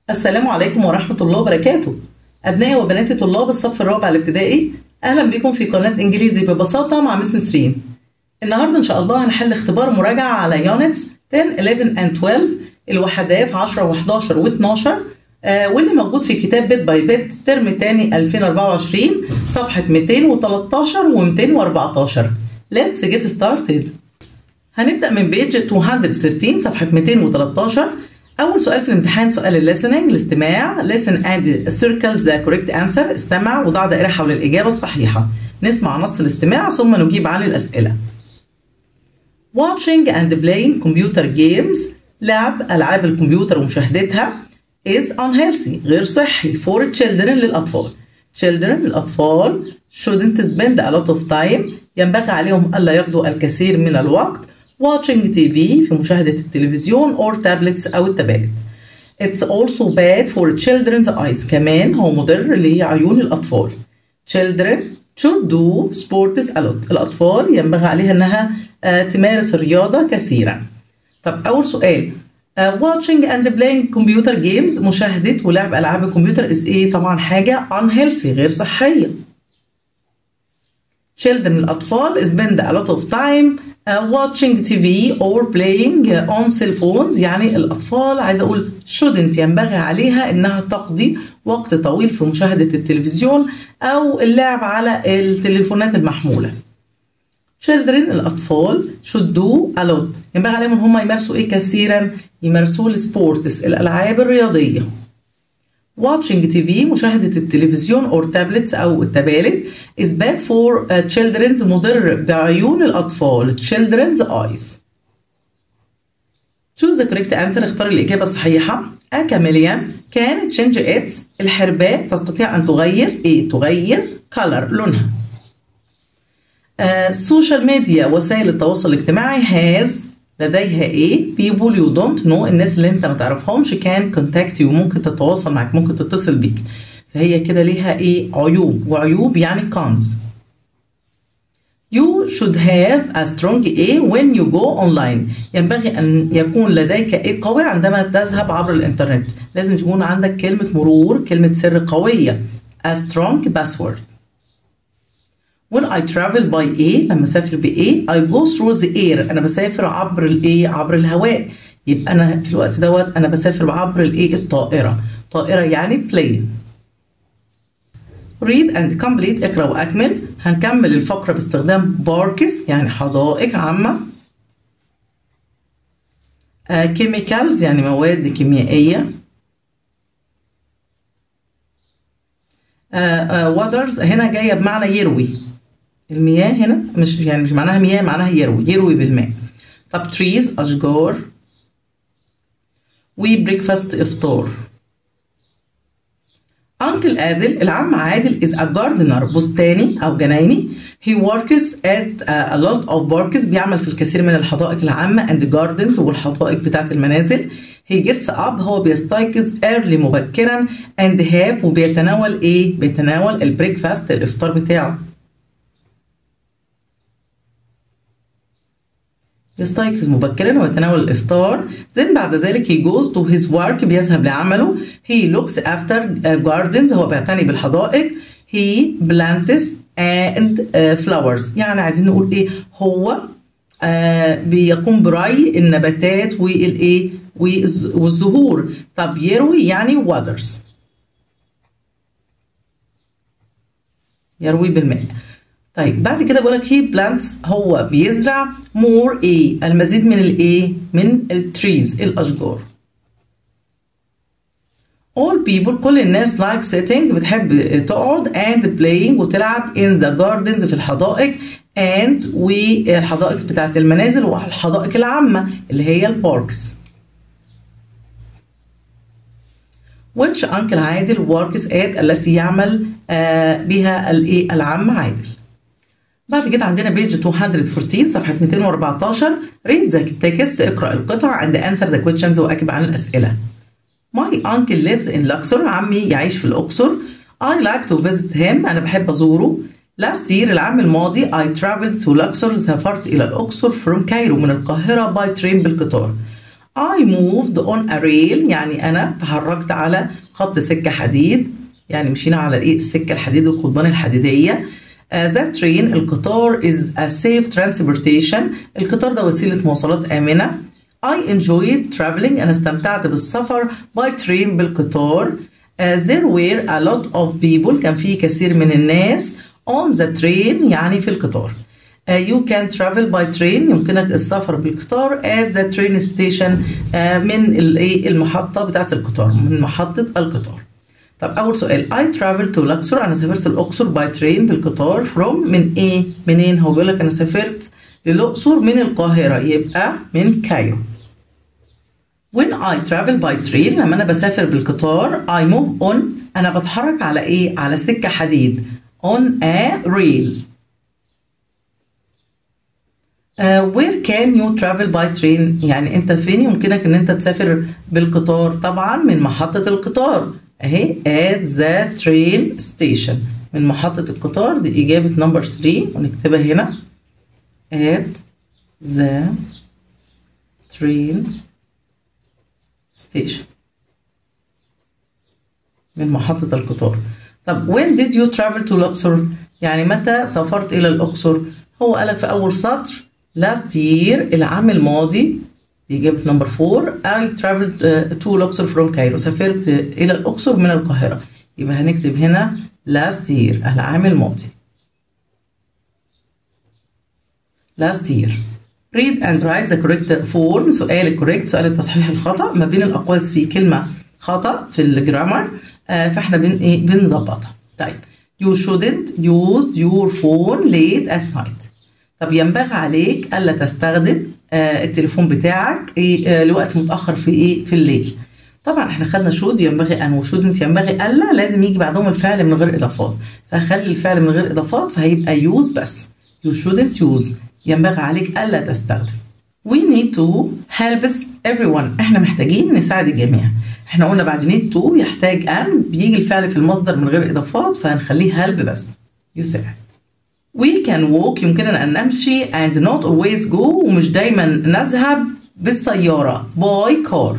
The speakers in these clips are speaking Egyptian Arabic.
السلام عليكم ورحمة الله وبركاته أبنائي وبناتي طلاب الصف الرابع الابتدائي أهلا بكم في قناة إنجليزي ببساطة مع مس نسرين النهاردة إن شاء الله هنحل اختبار مراجعة على يونتس 10 11 and 12 الوحدات 10 و11 و12 آه واللي موجود في كتاب بيت باي بيت ترم تاني 2024 صفحة 213 و214 Let's get started هنبدأ من بيج 213 صفحة 213 أول سؤال في الامتحان سؤال الليسننج الاستماع listen and circle the correct answer استمع وضع دائرة حول الإجابة الصحيحة نسمع نص الاستماع ثم نجيب عن الأسئلة watching and playing computer games لعب ألعاب الكمبيوتر ومشاهدتها is unhealthy غير صحي for children للأطفال children الأطفال shouldn't spend a lot of time ينبغي عليهم ألا يقضوا الكثير من الوقت watching TV في مشاهدة التلفزيون or tablets أو التابلت It's also bad for children's eyes كمان هو مضر لعيون الأطفال Children should do sports a lot الأطفال ينبغي عليها أنها تمارس الرياضة كثيرا طب أول سؤال uh, watching and playing computer games مشاهدة ولعب ألعاب الكمبيوتر is إيه طبعا حاجة unhealthy غير صحية children الأطفال spend a lot of time uh, watching TV or playing on cell phones يعني الأطفال عايزة أقول shouldn't ينبغي عليها إنها تقضي وقت طويل في مشاهدة التلفزيون أو اللعب على التليفونات المحمولة children الأطفال should do a lot ينبغي عليهم إن هم يمارسوا إيه كثيرا يمارسوا السبورتس الألعاب الرياضية watching TV مشاهدة التلفزيون or tablets أو التبالت is bad for uh, children's مضر بعيون الأطفال children's eyes choose the correct answer اختار الإجابة الصحيحة a chameleon can change its الحرباء تستطيع أن تغير إيه تغير color لونها السوشيال uh, ميديا وسائل التواصل الاجتماعي has لديها ايه people you don't know الناس اللي انت ما تعرفهمش كان contact you ممكن تتواصل معك ممكن تتصل بيك فهي كده ليها ايه عيوب وعيوب يعني cons You should have a strong A when you go online ينبغي أن يكون لديك A قوي عندما تذهب عبر الإنترنت لازم تكون عندك كلمة مرور كلمة سر قوية a strong password When I travel by A لما اسافر ب A I go through the air انا بسافر عبر الايه عبر الهواء يبقى انا في الوقت دوت انا بسافر عبر الايه الطائره طائره يعني plane read and complete اقرا واكمل هنكمل الفقره باستخدام باركس يعني حدائق عامه كيميكالز يعني مواد كيميائيه واترز هنا جايه بمعنى يروي المياه هنا مش يعني مش معناها مياه معناها يروي يروي بالماء طب تريز أشجار وبريكفاست إفطار أنكل عادل العم عادل is a gardener بستاني أو جنايني he works at a lot of parks بيعمل في الكثير من الحدائق العامة and gardens والحدائق بتاعة المنازل he gets up هو بيستيقظ early مبكرا and have وبيتناول ايه بيتناول البريكفاست الافطار بتاعه يستيقظ مبكرا ويتناول الافطار زين بعد ذلك he goes to his work بيذهب لعمله he looks after gardens هو بيعتني بالحدائق he plants and flowers يعني عايزين نقول ايه هو آه بيقوم بري النباتات والايه والزهور طب يروي يعني waters يروي بالماء طيب بعد كده بقول لك هي بلانتس هو بيزرع مور ايه المزيد من الايه من التريز الاشجار all people كل الناس like sitting بتحب تقعد and playing وتلعب in the gardens في الحدائق and والحدائق بتاعت المنازل والحدائق العامة اللي هي الباركس which uncle عادل works at التي يعمل آه بها الايه العم عادل بعد كده عندنا بيج 214 صفحة 214 read the text اقرأ القطع and answer the questions وأجب عن الأسئلة My uncle lives in Luxor عمي يعيش في الأقصر I like to visit him أنا بحب أزوره Last year العام الماضي I traveled to Luxor سافرت إلى الأقصر from Cairo من القاهرة by train بالقطار I moved on a rail يعني أنا تحركت على خط سكة حديد يعني مشينا على الايه السكة الحديد القضبان الحديدية uh, that train القطار is a safe transportation القطار ده وسيلة مواصلات آمنة I enjoyed traveling أنا استمتعت بالسفر by train بالقطار uh, there were a lot of people كان في كثير من الناس on the train يعني في القطار uh, you can travel by train يمكنك السفر بالقطار at the train station uh, من الايه المحطة بتاعت القطار من محطة القطار طب أول سؤال I traveled to Luxor أنا سافرت الأقصر by train بالقطار from من إيه؟ منين؟ هو بيقول لك أنا سافرت للأقصر من القاهرة يبقى من كايرو When I travel by train لما أنا بسافر بالقطار I move on أنا بتحرك على إيه؟ على سكة حديد on a rail Uh, where can you travel by train يعني انت فين يمكنك ان انت تسافر بالقطار طبعا من محطة القطار اهي at the train station من محطة القطار دي اجابة نمبر 3 ونكتبها هنا at the train station من محطة القطار طب when did you travel to Luxor يعني متى سافرت إلى الأقصر هو قالك في أول سطر last year العام الماضي دي إجابة نمبر 4 I traveled uh, to Luxor from Cairo سافرت إلى الأقصر من القاهرة يبقى هنكتب هنا last year العام الماضي last year read and write the correct form سؤال الكوريكت سؤال التصحيح الخطأ ما بين الأقواس في كلمة خطأ في الجرامر آه فاحنا بن إيه بنظبطها طيب you shouldn't use your phone late at night طب ينبغي عليك الا تستخدم آه التليفون بتاعك إيه آه لوقت متاخر في ايه في الليل طبعا احنا خدنا شود ينبغي ان وشودنت ينبغي الا لازم يجي بعدهم الفعل من غير اضافات فهخلي الفعل من غير اضافات فهيبقى يوز بس you shouldn't use ينبغي عليك الا تستخدم we need to help everyone احنا محتاجين نساعد الجميع احنا قلنا بعد need to يحتاج ان بيجي الفعل في المصدر من غير اضافات فهنخليه help بس يساعد We can walk يمكننا أن نمشي and not always go ومش دايما نذهب بالسيارة by car.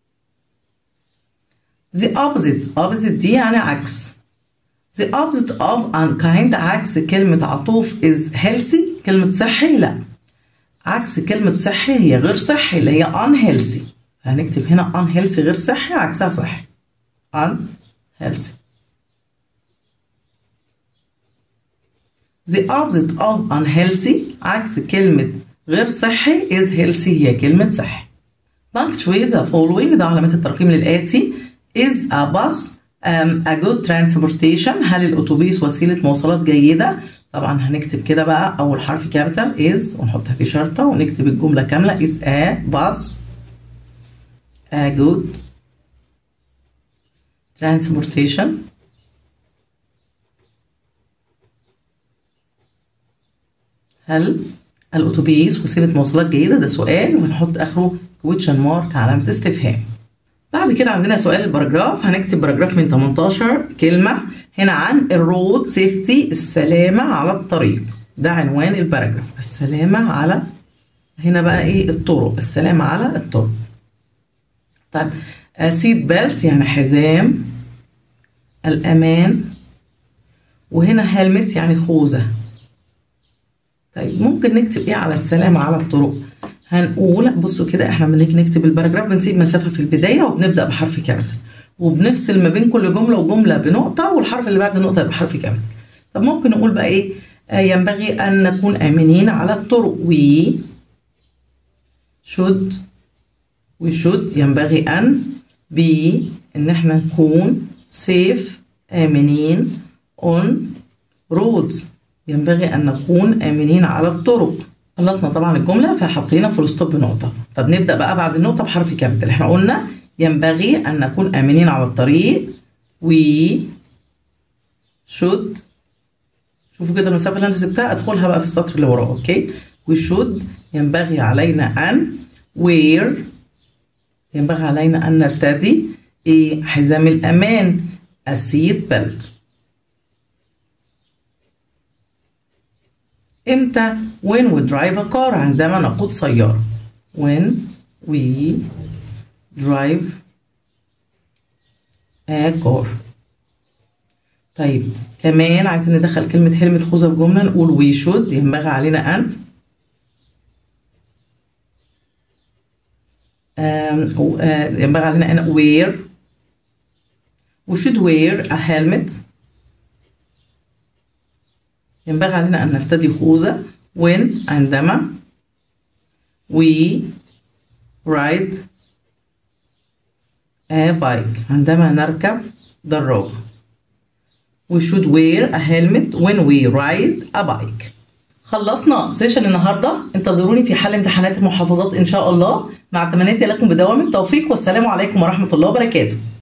The opposite opposite دي يعني عكس. The opposite of unkind عكس كلمة عطوف is healthy كلمة صحي لا. عكس كلمة صحي هي غير صحي اللي هي unhealthy. هنكتب هنا unhealthy غير صحي عكسها صحي. unhealthy. The opposite of unhealthy عكس كلمة غير صحي is healthy هي كلمة صحي. Punctuate the following ده علامات الترقيم للآتي is a bus um, a good transportation هل الأتوبيس وسيلة مواصلات جيدة؟ طبعا هنكتب كده بقى أول حرف كابيتال is ونحط تحتيه شرطة ونكتب الجملة كاملة is a bus a good transportation هل الأتوبيس وسيلة مواصلات جيدة؟ ده سؤال ونحط آخره question mark علامة استفهام. بعد كده عندنا سؤال الباراجراف هنكتب باراجراف من 18 كلمة هنا عن الرود سيفتي السلامة على الطريق. ده عنوان الباراجراف السلامة على هنا بقى ايه الطرق السلامة على الطرق. طيب سيت بيلت يعني حزام الأمان وهنا هيلمت يعني خوذة طيب ممكن نكتب ايه على السلامة على الطرق هنقول بصوا كده احنا بنيجي نكتب الباراجراف بنسيب مسافة في البداية وبنبدأ بحرف كابيتال وبنفصل ما بين كل جملة وجملة بنقطة والحرف اللي بعد النقطة يبقى حرف كابيتال طب ممكن نقول بقى ايه آه ينبغي أن نكون آمنين على الطرق we should we should ينبغي أن be إن احنا نكون safe آمنين on roads ينبغي أن نكون آمنين على الطرق خلصنا طبعا الجملة فحطينا فول ستوب بنقطة طب نبدأ بقى بعد النقطة بحرف كابيتال احنا قلنا ينبغي أن نكون آمنين على الطريق we should شوفوا كده المسافة اللي أنا سبتها أدخلها بقى في السطر اللي وراه أوكي we should ينبغي علينا أن wear ينبغي علينا أن نرتدي إيه حزام الأمان السيت بيلت امتى when we drive a car عندما نقود سيارة when we drive a car طيب كمان عايزين ندخل كلمة حلم خوذة في جملة نقول we should ينبغي علينا أن آم، أو- آه، ينبغي علينا أن wear we should wear a helmet ينبغي علينا أن نرتدي خوذة when عندما we ride a bike عندما نركب دراجة we should wear a helmet when we ride a bike خلصنا سيشن النهارده انتظروني في حل امتحانات المحافظات ان شاء الله مع تمنياتي لكم بدوام التوفيق والسلام عليكم ورحمه الله وبركاته